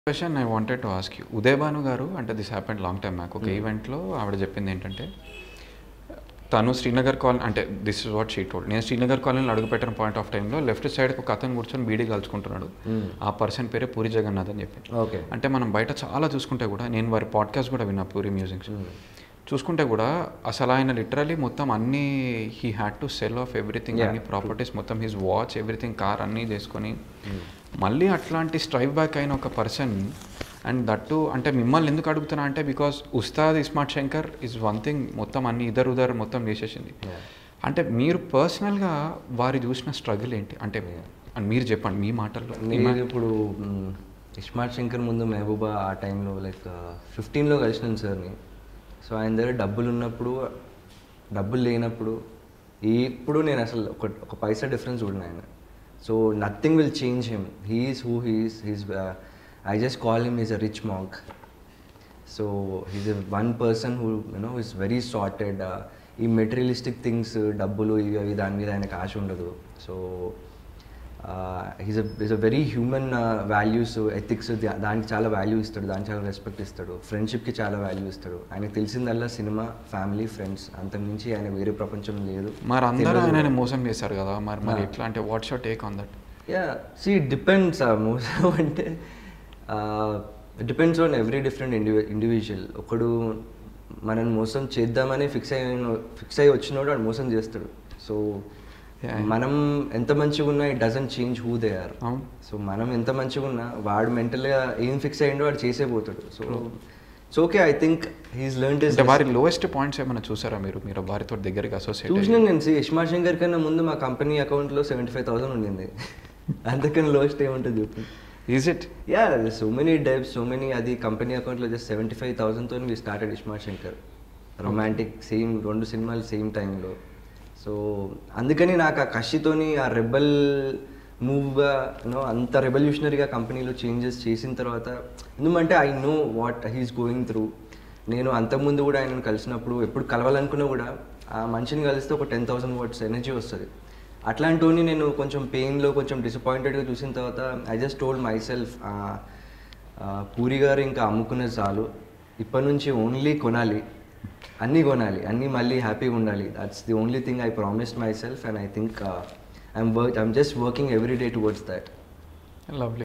Question I wanted to ask you Uday Bhanu గారు అంటే this happened long time నాకు ఒక ఈవెంట్లో ఆవిడ చెప్పింది ఏంటంటే తను శ్రీనగర్ కాలనీ అంటే this is what she told నేను శ్రీనగర్ కాలనీలో అడుగుపెట్టిన పాయింట్ ఆఫ్ టైంలో లెఫ్ట్ సైడ్ ఒక అతను కూర్చొని బీడీ కలుచుకుంటున్నాడు ఆ పర్సన్ పేరే పూరి జగన్నాథ్ అని చెప్పి ఓకే అంటే మనం బయట చాలా చూసుకుంటే కూడా నేను వారి పాడ్కాస్ట్ కూడా విన్నా పూరి మ్యూజిక్ చూసుకుంటే కూడా అసలు ఆయన లిటరలీ మొత్తం అన్ని he had to sell off everything Yeah, అన్ని ప్రాపర్టీస్ మొత్తం హిస్ వాచ్ ఎవ్రీథింగ్ కార్ అన్నీ చేసుకొని మళ్ళీ అట్లాంటి స్ట్రైవ్ బ్యాక్ అయిన ఒక పర్సన్ అండ్ దట్టు అంటే మిమ్మల్ని ఎందుకు అడుగుతున్నా అంటే because Ustad Ismart Shankar is one thing మొత్తం అన్ని ఇద్దరు ఉదర్ మొత్తం చేసేసింది అంటే మీరు పర్సనల్గా వారి చూసిన స్ట్రగుల్ ఏంటి అంటే and మీరు చెప్పండి మీ మాటల్లో నేను ఇప్పుడు మ్, ఇస్మార్ట్ శంకర్ ముందు మహబూబా ఆ టైంలో లైక్ ఫిఫ్టీన్లో కలిసినాను సార్ని సో ఆయన దగ్గర డబ్బులు ఉన్నప్పుడు డబ్బులు లేనప్పుడు ఇప్పుడు నేను అసలు ఒక ఒక పైసా డిఫరెన్స్ చూడను ఆయన so nothing will change him he is who he's he's I just call him is a rich monk so he's a one person who you know is very sorted ఈ మెటీరియలిస్టిక్ థింగ్స్ డబ్బులు ఇవి అవి దాని మీద ఆయనకు ఆశ ఉండదు so he's is a very human values ethics దానికి చాలా వాల్యూ ఇస్తాడు దానికి చాలా రెస్పెక్ట్ ఇస్తాడు ఫ్రెండ్షిప్కి చాలా వాల్యూ ఇస్తాడు ఆయనకు తెలిసిందల్లా సినిమా ఫ్యామిలీ ఫ్రెండ్స్ అంతకుమించి ఆయన వేరే ప్రపంచం లేదు మరి అందరూ ఆయన మోసం చేశారు కదా మరి మరి ఎట్లా అంటే what's your take on that ya see depends మోసం అంటే depends on every different indivi individual ఒకడు మనల్ని మోసం చేద్దామని ఫిక్స్ అయిన ఫిక్స్ అయ్యి వచ్చినోడు వాడు మోసం చేస్తాడు సో Yeah. మనం ఎంత మంచిగా ఉన్నా it doesn't change who they are అవును సో మనం ఎంత మంచిగా ఉన్నా వాడు మెంటల్గా ఏం ఫిక్స్ అయ్యిండో వాడు చేసే పోతాడు so so okay I think he's learn అంటే వారి లోయెస్ట్ పాయింట్స్ ఏమైనా చూసారా మీరు మీరు వారితో దగ్గరికి అసోసియేట్ చూసినాను నేను సి ఇష్మా శంకర్ కన్నా ముందు మా కంపెనీ అకౌంట్లో సెవెంటీ ఫైవ్ థౌసండ్ ఉండింది అంతకన్నా లోయెస్ట్ ఏముంటుంది చెప్పు is it ya so many debts so many అది కంపెనీ అకౌంట్లో జస్ట్ సెవెంటీ ఫైవ్ థౌసండ్తో we started Ismart Shankar romantic same రెండు సినిమాలు సేమ్ టైంలో సో అందుకని నాకు ఆ కషితోని ఆ రెబల్ మూవ్గా యూనో అంత రెవల్యూషనరీగా కంపెనీలో చేంజెస్ చేసిన తర్వాత ఎందుకంటే I know what he's going through నేను అంతకుముందు కూడా ఆయనను కలిసినప్పుడు ఎప్పుడు కలవాలనుకున్నా కూడా ఆ మనిషిని కలిస్తే ఒక టెన్ థౌసండ్ వాట్స్ ఎనర్జీ వస్తుంది అట్లాంటివన్నీ నేను కొంచెం పెయిన్లో కొంచెం డిసప్పాయింటెడ్గా చూసిన తర్వాత I just told my self Puri ఇంకా అమ్ముకునేది చాలు ఇప్పటి నుంచి ఓన్లీ కొనాలి అన్నీ కొనాలి అన్నీ మళ్ళీ హ్యాపీగా ఉండాలి that's the only thing I promised myself and I think I'm work I'm just working every day towards that lovely